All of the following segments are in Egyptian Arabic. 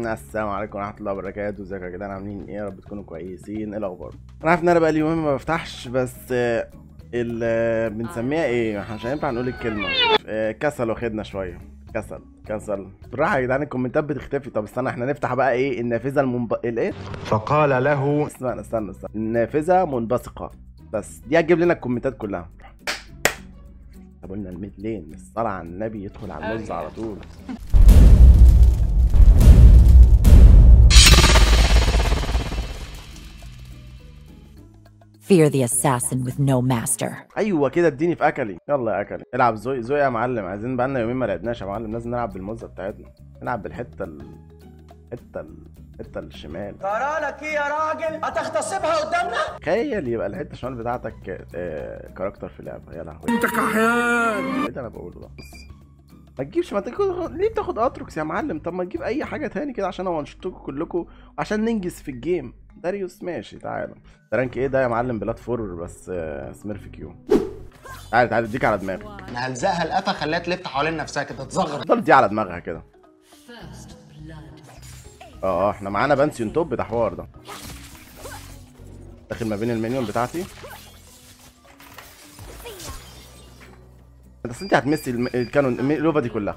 السلام عليكم ورحمه الله وبركاته ازيكم يا جدعان عاملين ايه يا رب تكونوا كويسين ايه الاخبار انا عارف ان انا بقالي يومين ما بفتحش بس آه، ال آه، بنسميها ايه احنا مش هينفع نقول الكلمه آه، كسل واخدنا شويه كسل كسل بالراحه يا جدعان الكومنتات بتختفي طب استنى احنا نفتح بقى ايه النافذه المنب... الايه فقال له استنى استنى استنى النافذه منبثقه بس دي هتجيب لنا الكومنتات كلها طب قلنا المثلين الصلاة على النبي يدخل على النص على طول Fear the assassin with no master. ايوه كده اديني في اكلي يلا يا اكلي العب زوي زوي يا معلم عايزين بقالنا يومين ما لعبناش يا معلم لازم نلعب بالموزه بتاعتنا نلعب بالحته ال... الحته ال... الحته الشمال جرالك ايه يا راجل هتغتصبها قدامنا تخيل يبقى الحته الشمال بتاعتك آه... كاركتر في لعبه يا لهوي انت كحيان ايه ده انا بقوله ده بص ما تجيبش ما تاخد ليه بتاخد اتروكس يا معلم طب ما تجيب اي حاجه تاني كده عشان اوانشتكم كلكم عشان ننجز في الجيم داريوس ماشي تعالى ده رانك ايه ده يا معلم بلاد فور بس آه... سميرف كيو تعالى تعالى اديك على دماغك انا هلزقها القفا خليها تلف حوالين نفسها كده تصغر ضل دي على دماغها كده اه اه احنا معانا بانسيون توب ده حوار ده داخل ما بين المنيون بتاعتي بس انت هتمسي الم- الكانون الم- اللوفا دي كلها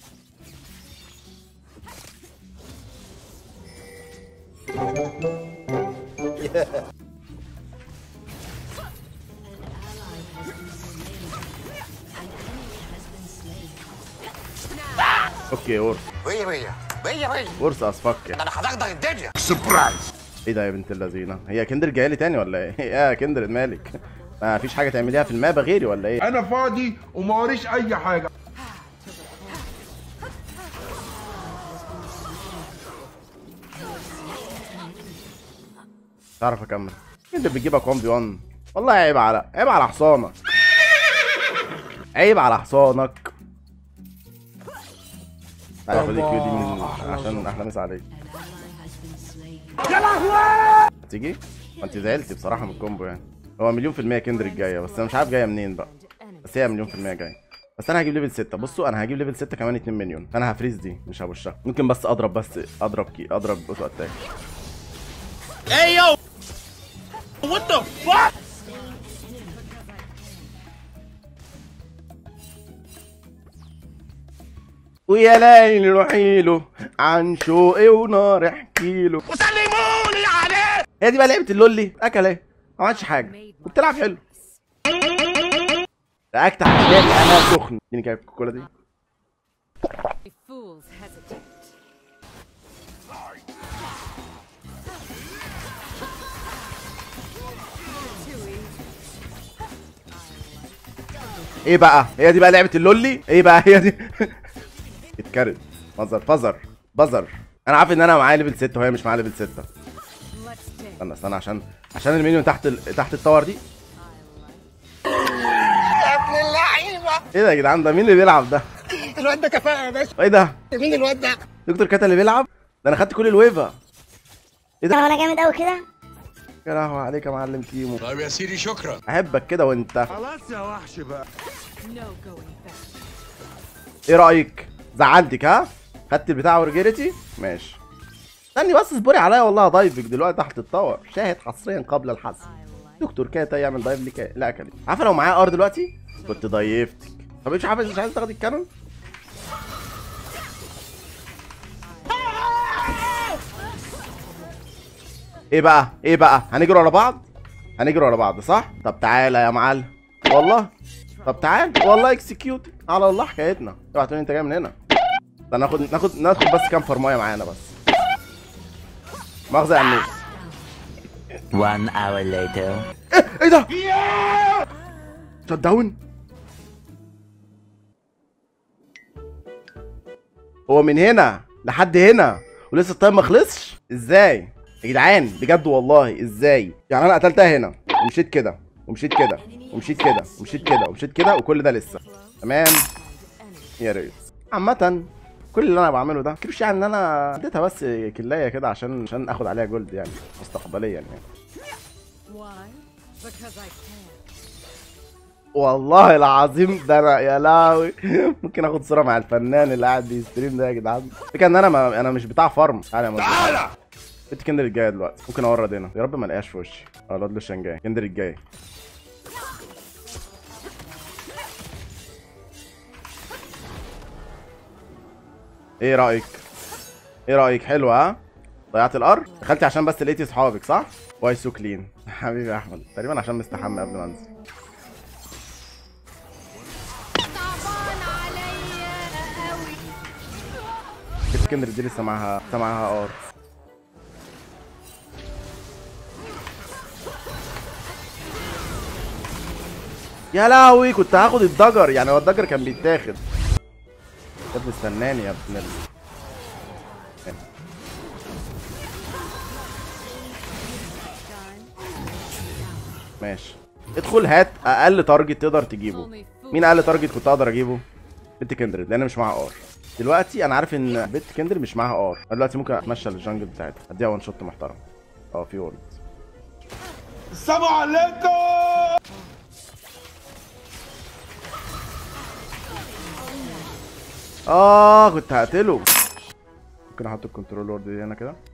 اوكي ورث ويا ويا ويا ويا ورث اصفك ده انا هدغدغ الدنيا ايه ده يا بنت اللذينه هي كندر جايه لي تاني ولا ايه يا كندر مالك ما فيش حاجه تعمليها في المابا غيري ولا ايه انا فاضي وما وريش اي حاجه تعرف اكمل انت بتجيبك 1 في 1 والله عيب على عيب على حصانك عيب على حصانك تعالى خد الكيو دي من عشان احلى مسا عليك يا لهوي تيجي ما انت زعلتي بصراحه من الكومبو يعني هو مليون في المية كندر الجايه بس انا مش عارف جايه منين بقى بس هي مليون في المية جايه بس انا هجيب ليفل 6 بصوا انا هجيب ليفل 6 كمان 2 مليون انا هفريز دي مش هبشها ممكن بس اضرب بس اضرب كي اضرب اوتو اتاك ويا ليل روحيله عن شوقي ونار احكيله وسلموني عليه هي دي بقى لعبه اللولي اكل ايه ما عملتش حاجه وبتلعب حلو رياكت عشان انا سخن اديني كده الكولا دي Fools hesitate. ايه بقى هي دي بقى لعبه اللولي ايه بقى هي دي اتكرت بزر بزر بزر انا عارف ان انا معايا ليفل 6 وهي مش معايا ليفل 6 Let's take. استنى استنى عشان عشان المنيون تحت ال... تحت التاور دي ايه ده يا جدعان ده مين اللي بيلعب ده الواد ده كفاءه يا باشا ايه ده مين الواد ده دكتور كاتا اللي بيلعب ده انا خدت كل الويفا هو انا جامد قوي كده يا لهوي عليك يا معلم تيمو طيب يا سيدي شكرا احبك كده وانت خلاص يا وحش بقى No going back. ايه رايك زعلتك ها خدت البتاع ورجلتي ماشي استني بس اصبري عليا والله هضيفك دلوقتي تحت التاور شاهد حصريا قبل الحذف دكتور كاتا يعمل دايف لك لا كلمه عارفه لو معايا ار دلوقتي كنت ضيفتك طب مش عارف مش عايز تاخدي الكانون ايه بقى ايه بقى هنجري ورا بعض هنجري ورا بعض صح طب تعالى يا معلم والله طب تعال والله اكسكيوت على الله حكايتنا اوعى تقول انت جاي من هنا ده ناخد ناخد ناخد بس كام فرمايه معانا بس مؤاخذه يا عميس One hour later. ايه ده شت داون هو من هنا لحد هنا ولسه التايم ما خلصش ازاي يا جدعان بجد والله ازاي يعني انا قتلتها هنا ومشيت كده ومشيت كده ومشيت كده ومشيت كده ومشيت كده وكل ده لسه تمام يا ريت عامة كل اللي انا بعمله ده مش يعني ان انا اديتها بس كلايه كده عشان عشان اخد عليها جولد يعني مستقبليا يعني Why? Because I can. والله العظيم ده انا يا لهوي ممكن اخد صوره مع الفنان اللي قاعد بيستريم ده يا جدعان فكرة ان انا ما انا مش بتاع فرم تعالى يا مجدي. تعالى بنت كندر الجايه دلوقتي ممكن اورد هنا يا رب ما الاقيهاش في وشي اه الواد لوشان جاي كندر الجاي ايه رايك ايه رايك حلوه ها ضيعت الار دخلتي عشان بس لقيتي صحابك صح واي سو كلين حبيبي يا احمد تقريبا عشان مستحمى قبل ما انزل بنت كندر دي لسه معاها لسه معاها ار يا لهوي كنت هاخد الدجر يعني هو الدجر كان بيتاخد يا ابني استناني يا ابن ال... ماشي ادخل هات اقل تارجت تقدر تجيبه Only fool. مين اقل تارجت كنت اقدر اجيبه بنت كندرد لان مش معاها ار دلوقتي انا عارف ان بنت كندرد مش معاها ار انا دلوقتي ممكن اتمشى للجنجل بتاعتها اديها وان شوت محترم اه في وورد السلام عليكم اه كنت هقتله ممكن احط الكنترول وورد دي هنا كده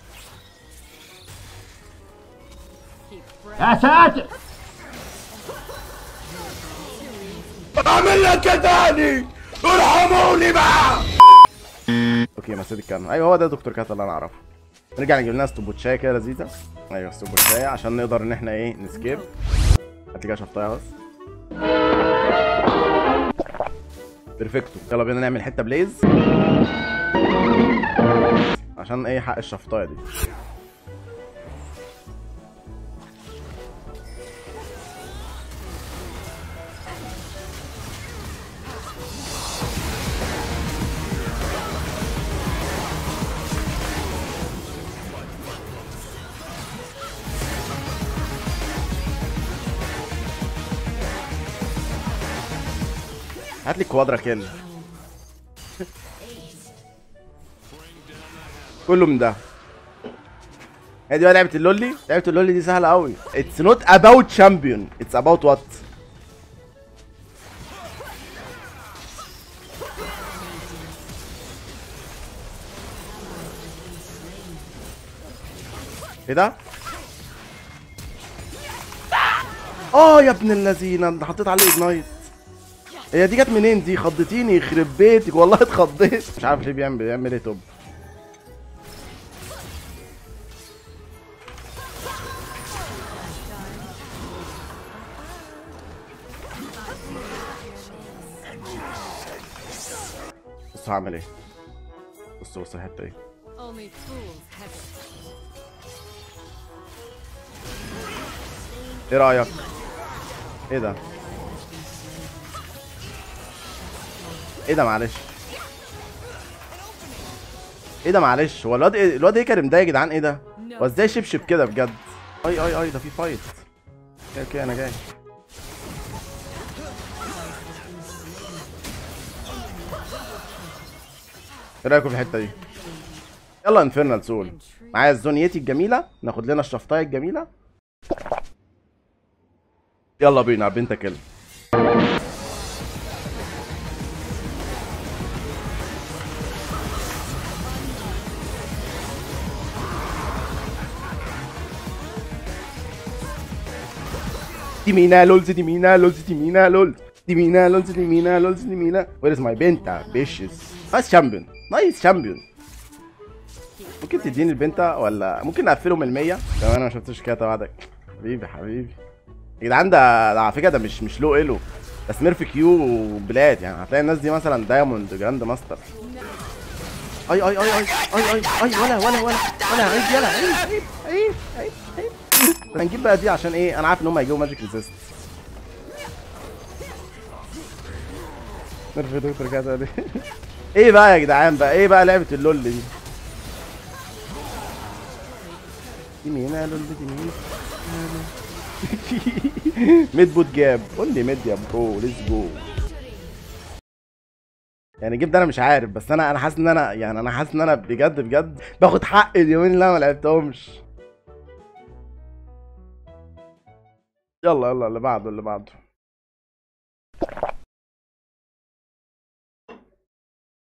اعمل لك يا تاني ارحموني بقى اوكي مسيت الكاميرا ايوه هو ده دكتور كات اللي انا اعرفه نرجع نجيب لنا استوبوتشايه كده لذيذه ايوه استوبوتشايه عشان نقدر ان احنا ايه نسكيب هات لي كده شفطايه بس بيرفكتو يلا بينا نعمل حته بليز عشان ايه حق الشفطايه دي هات لي كوادرا كيل كله من ده هي دي بقى لعبه اللولي لعبه اللولي دي سهله قوي اتس نوت اباوت تشامبيون اتس اباوت وات ايه ده اه يا ابن اللذينه انت حطيت عليه اجنايت هي دي جت منين دي خضتيني يخرب بيتك والله اتخضيت مش عارف ليه بيعمل بيعمل ايه توب بص هعمل ايه بص بص الحته دي Only fools have it. ايه رايك ايه ده ايه ده معلش ايه ده معلش هو الواد ايه الواد ايه كريم ده يا جدعان ايه ده هو ازاي شبشب كده بجد اي اي اي ده في فايت اوكي اوكي انا جاي ايه رايكم في الحته دي يلا انفيرنال سول معايا الزونيتي الجميله ناخد لنا الشفطايه الجميله يلا بينا بنت كل دي مينا لولز دي مينا لولز دي مينا لولز دي مينا لولز دي مينا لولز دي مينا وير از ماي بنتا بيشز نايس شامبيون نايس شامبيون ممكن تديني البنتا ولا ممكن نقفله من المية كمان انا ما شفتش كده بعدك حبيبي حبيبي يا جدعان ده ده على فكره ده مش مش لو ايلو ده سميرف كيو وبلاد يعني هتلاقي الناس دي مثلا دايموند جراند ماستر اي اي اي اي اي اي اي ولا ولا ولا ولا عيب يلا عيب عيب عيب عيب عيب هنجيب بقى دي عشان ايه انا عارف ان هم هيجيبوا ماجيك ريزيست نرف دكتور كده دي ايه بقى يا جدعان بقى ايه بقى لعبه اللول دي دي مين يا لول دي مين ميد بوت جاب قول لي ميد يا برو ليتس جو يعني جيب ده انا مش عارف بس انا انا حاسس ان انا يعني انا حاسس ان انا بجد بجد باخد حق اليومين اللي انا ما لعبتهمش يلا يلا اللي بعده اللي بعده